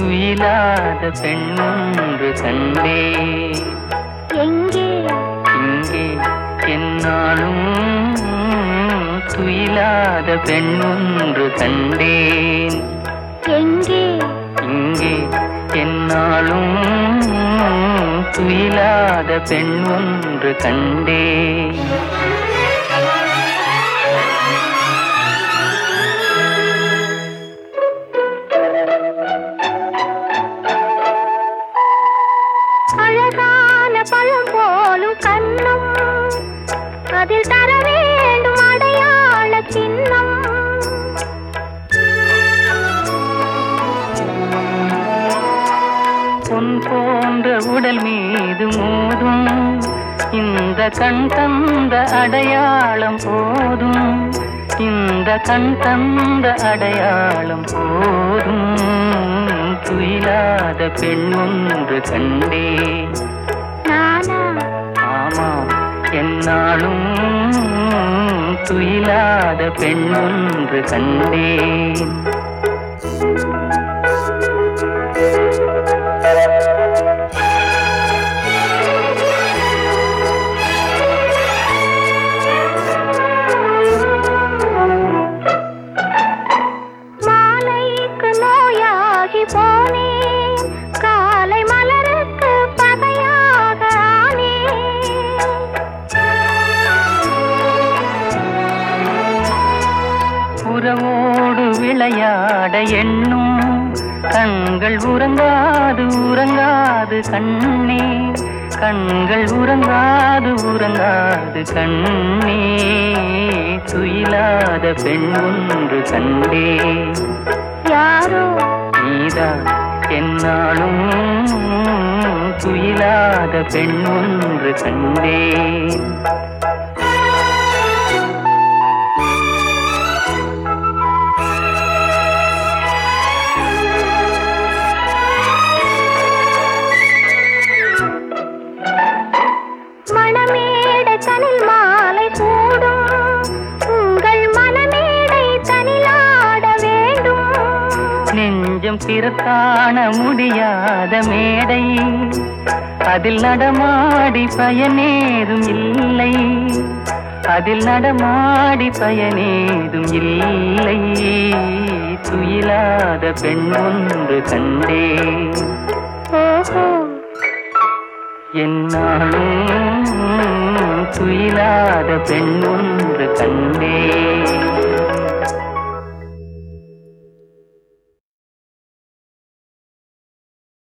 துயிலாத பெண்ணொன்று கண்டே எங்கே இங்கே என்னாலும் துயிலாத பெண்ணொன்று கண்டேன் எங்கே இங்கே என்னாலும் துயிலாத பெண் ஒன்று கண்டேன் அழகான பழம் போலும் கண்ணும் அதில் தர வேண்டும் அடையாள சின்னம் பொன் போன்ற உடல் மீது மோதும் இந்த கண் தந்த அடையாளம் போதும் இந்த கண் தந்த அடையாளம் போதும் துயிலாத பெண் ஒன்று கண்டே நானா ஆமாம் என்னாலும் துயிலாத பெண் ஒன்று கண்டேன் மாலைக்கு நோயாகி போனேன் காலை மலருக்கு பகையாக உறவோடு விளையாட எண்ணும் கண்கள் உறங்காது உறங்காது கண்ணே கண்கள் உறங்காது உறங்காது கண்ணே துயிலாத பெண் ஒன்று கண்டே யாரோ நீதான் என்னாலும் துயிலாத பெண் ஒன்று கண்டேன் மணமேடை தனில் மாலை சூடும் உங்கள் மனமேடை தனிலாட வேண்டும் நெஞ்சம் பிறக்காண முடியாத மேடை அதில் நடமாடி பயனேதும் இல்லை அதில் நடமாடி பயனேதும் இல்லை துயிலாத பெண் ஒன்று கண்டே ஓஹோ என்னாலும் துயிலாத பெண் ஒன்று கண்டே